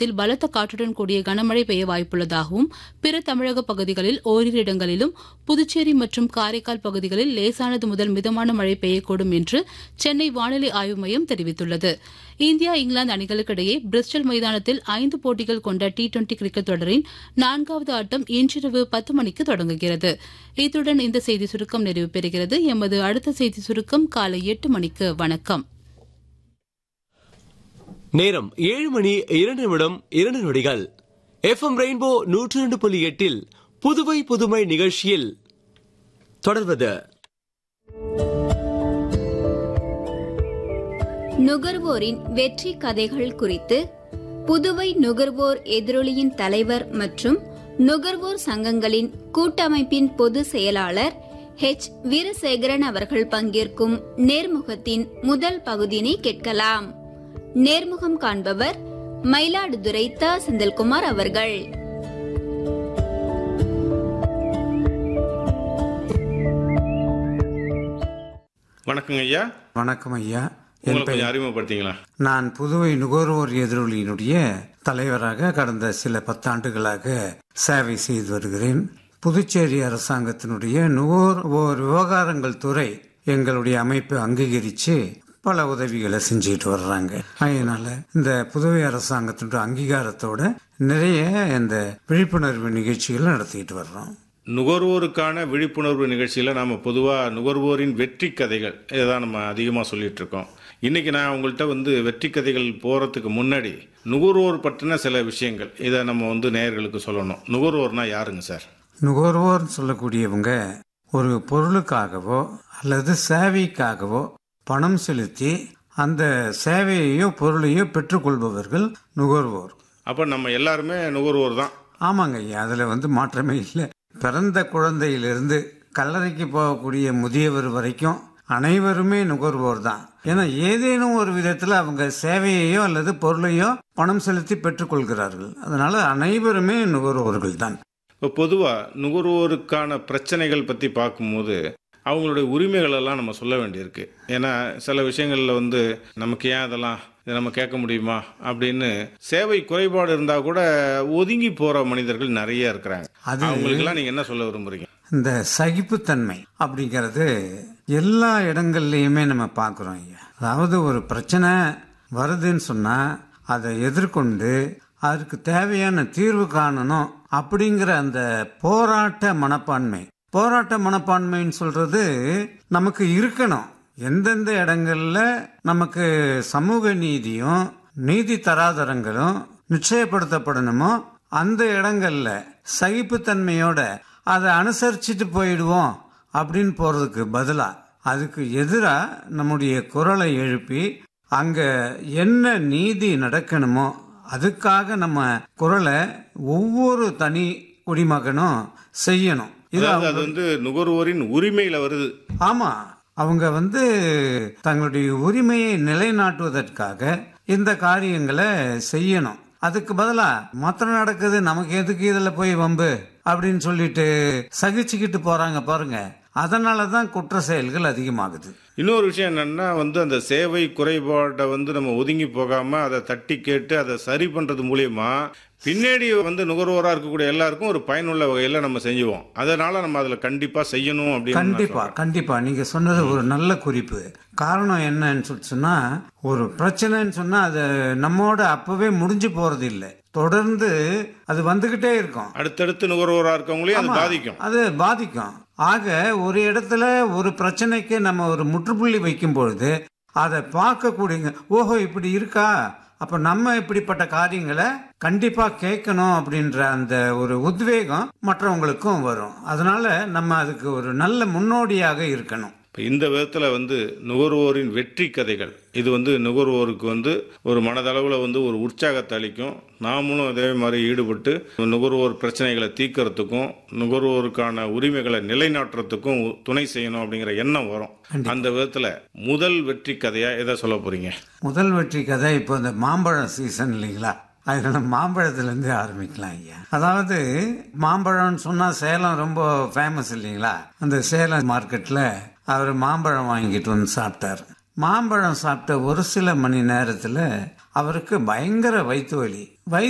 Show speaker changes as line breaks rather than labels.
மாவட்டத்தில் பலத்த காற்றுடன் கூடிய கனமழை பெய்ய வாய்ப்புள்ளதாகவும் பிற தமிழக பகுதிகளில் ஓரிரு இடங்களிலும் புதுச்சேரி மற்றும் காரைக்கால் பகுதிகளில் லேசானது முதல் மிதமான மழை பெய்யக்கூடும் என்று சென்னை வானிலை ஆய்வு மையம் தெரிவித்துள்ளது இந்தியா இங்கிலாந்து அணிகளுக்கிடையே பிரிஸ்டல் மைதானத்தில் ஐந்து போட்டிகள் கொண்ட டி டுவெண்டி கிரிக்கெட் தொடரின் நான்காவது ஆட்டம் இன்றிரவு பத்து மணிக்கு தொடங்குகிறது இத்துடன் இந்த செய்தி சுருக்கம் நிறைவு பெறுகிறது எமது அடுத்த செய்தி சுருக்கம் காலை எட்டு மணிக்கு வணக்கம்
நேரம் ஏழு மணி இரண்டு நிமிடம் இரண்டு நொடிகள் எஃப்எம் ரெயின்போ நூற்றி ரெண்டு புள்ளி எட்டில் புதுவை புதுமை நிகழ்ச்சியில் தொடர்வது
நுகர்வோரின் வெற்றி கதைகள் குறித்து புதுவை நுகர்வோர் எதிரொலியின் தலைவர் மற்றும் நுகர்வோர் சங்கங்களின் கூட்டமைப்பின் பொதுச் செயலாளர் ஹெச் வீரசேகரன் அவர்கள் பங்கேற்கும் நேர்முகத்தின் முதல் பகுதியினை கேட்கலாம் நேர்முகம் காண்பவர் மயிலாடுதுறை த செந்தில்குமார் அவர்கள்
வணக்கங்க ஐயா
வணக்கம் ஐயா என்
உங்களை
பெயர்
கொஞ்சம் அறிமுகப்படுத்திங்களா
நான் புதுவை நுகர்வோர் எதிரொலியினுடைய தலைவராக கடந்த சில பத்தாண்டுகளாக சேவை செய்து வருகிறேன் புதுச்சேரி அரசாங்கத்தினுடைய நுகர்வோர் விவகாரங்கள் துறை எங்களுடைய அமைப்பை அங்கீகரித்து பல உதவிகளை செஞ்சுட்டு வர்றாங்க அதனால இந்த புதுவை அரசாங்கத்தினுடைய அங்கீகாரத்தோட நிறைய இந்த விழிப்புணர்வு நிகழ்ச்சிகளை நடத்திட்டு வர்றோம்
நுகர்வோருக்கான விழிப்புணர்வு நிகழ்ச்சியில் நாம் பொதுவாக நுகர்வோரின் வெற்றி கதைகள் இதான் நம்ம அதிகமாக சொல்லிட்டு இருக்கோம் இன்னைக்கு நான் உங்கள்கிட்ட வந்து வெற்றி கதைகள் போகிறதுக்கு முன்னாடி நுகர்வோர் பற்றின சில விஷயங்கள் இதை நம்ம வந்து நேயர்களுக்கு சொல்லணும் நுகர்வோர்னா யாருங்க சார்
நுகர்வோர் சொல்லக்கூடியவங்க ஒரு பொருளுக்காகவோ அல்லது சேவைக்காகவோ பணம் செலுத்தி அந்த சேவையையோ பொருளையோ பெற்றுக்கொள்பவர்கள் நுகர்வோர்
அப்போ நம்ம எல்லாருமே நுகர்வோர் தான்
ஆமாங்க ஐயா அதில் வந்து மாற்றமே இல்லை பிறந்த குழந்தையிலிருந்து கல்லறைக்கு போகக்கூடிய முதியவர் வரைக்கும் அனைவருமே நுகர்வோர் தான் ஏன்னா ஏதேனும் ஒரு விதத்தில் அவங்க சேவையையோ அல்லது பொருளையோ பணம் செலுத்தி பெற்றுக்கொள்கிறார்கள் அதனால அனைவருமே நுகர்வோர்கள் தான்
இப்போ பொதுவாக நுகர்வோருக்கான பிரச்சனைகள் பற்றி பார்க்கும்போது அவங்களுடைய உரிமைகள் எல்லாம் நம்ம சொல்ல வேண்டியிருக்கு ஏன்னா சில விஷயங்களில் வந்து நமக்கு ஏன் அதெல்லாம் இதை நம்ம கேட்க முடியுமா அப்படின்னு சேவை குறைபாடு இருந்தால் கூட ஒதுங்கி போகிற மனிதர்கள் நிறைய இருக்கிறாங்க
அது-
அவங்களுக்கெல்லாம் நீங்கள் என்ன சொல்ல விரும்புறீங்க
இந்த சகிப்புத்தன்மை அப்படிங்கிறது எல்லா இடங்கள்லையுமே நம்ம பார்க்குறோம் ஐயா அதாவது ஒரு பிரச்சனை வருதுன்னு சொன்னால் அதை எதிர்கொண்டு அதுக்கு தேவையான தீர்வு காணணும் அப்படிங்கிற அந்த போராட்ட மனப்பான்மை போராட்ட மனப்பான்மைன்னு சொல்றது நமக்கு இருக்கணும் எந்தெந்த இடங்கள்ல நமக்கு சமூக நீதியும் நீதி தராதரங்களும் நிச்சயப்படுத்தப்படணுமோ அந்த இடங்கள்ல சகிப்புத்தன்மையோட அதை அனுசரிச்சுட்டு போயிடுவோம் அப்படின்னு போறதுக்கு பதிலா அதுக்கு எதிரா நம்முடைய குரலை எழுப்பி அங்க என்ன நீதி நடக்கணுமோ அதுக்காக நம்ம குரலை ஒவ்வொரு தனி குடிமகனும் செய்யணும் இது
அதாவது அது வந்து நுகர்வோரின் உரிமையில வருது
ஆமா அவங்க வந்து தங்களுடைய உரிமையை நிலைநாட்டுவதற்காக இந்த காரியங்களை செய்யணும் அதுக்கு பதிலா மொத்தம் நடக்குது நமக்கு எதுக்கு இதுல போய் வம்பு அப்படின்னு சொல்லிட்டு சகிச்சுக்கிட்டு போறாங்க பாருங்க அதனால தான் குற்ற செயல்கள் அதிகமாகுது
இன்னொரு விஷயம் என்னன்னா வந்து அந்த சேவை குறைபாட்டை வந்து நம்ம ஒதுங்கி போகாம அதை தட்டி கேட்டு அதை சரி பண்றது மூலியமா பின்னாடி வந்து நுகர்வோரா இருக்கக்கூடிய எல்லாருக்கும் ஒரு பயனுள்ள வகையில நம்ம செஞ்சுவோம் அதனால நம்ம அதுல கண்டிப்பா செய்யணும் அப்படின்னு நான்
கண்டிப்பா
சொல்றேன்.
கண்டிப்பா நீங்க சொன்னது ஒரு நல்ல குறிப்பு காரணம் என்னன்னு சொல்லி சொன்னா ஒரு பிரச்சனைன்னு சொன்னா அது நம்மோட அப்பவே முடிஞ்சு போறது இல்லை தொடர்ந்து அது வந்துகிட்டே இருக்கும்
அடுத்தடுத்து நுகர்வோரா இருக்கவங்களையும் அது
ஆமா,
பாதிக்கும்
அது பாதிக்கும் ஆக ஒரு இடத்துல ஒரு பிரச்சனைக்கு நம்ம ஒரு முற்றுப்புள்ளி வைக்கும் பொழுது அதை பார்க்கக்கூடியங்க ஓஹோ இப்படி இருக்கா அப்ப நம்ம இப்படிப்பட்ட காரியங்களை கண்டிப்பா கேட்கணும் அப்படின்ற அந்த ஒரு உத்வேகம் மற்றவங்களுக்கும் வரும் அதனால நம்ம அதுக்கு ஒரு நல்ல முன்னோடியாக இருக்கணும்
இப்ப இந்த விதத்துல வந்து நுகர்வோரின் வெற்றி கதைகள் இது வந்து நுகர்வோருக்கு வந்து ஒரு மனதளவுல வந்து ஒரு உற்சாகத்தை அளிக்கும் நாமளும் அதே மாதிரி ஈடுபட்டு நுகர்வோர் பிரச்சனைகளை தீர்க்கறதுக்கும் நுகர்வோருக்கான உரிமைகளை நிலைநாட்டுறதுக்கும் துணை செய்யணும் அப்படிங்கிற எண்ணம் வரும் அந்த விதத்துல முதல் வெற்றி கதையா எதை சொல்ல போறீங்க
முதல் வெற்றி கதை இப்போ இந்த மாம்பழம் சீசன் இல்லைங்களா அதனால மாம்பழத்துலேருந்து ஆரம்பிக்கலாம் ஐயா அதாவது மாம்பழம்னு சொன்னால் சேலம் ரொம்ப ஃபேமஸ் இல்லைங்களா அந்த சேலம் மார்க்கெட்டில் அவர் மாம்பழம் வாங்கிட்டு வந்து சாப்பிட்டார் மாம்பழம் சாப்பிட்ட ஒரு சில மணி நேரத்தில் அவருக்கு பயங்கர வயிற்று வலி வயிற்று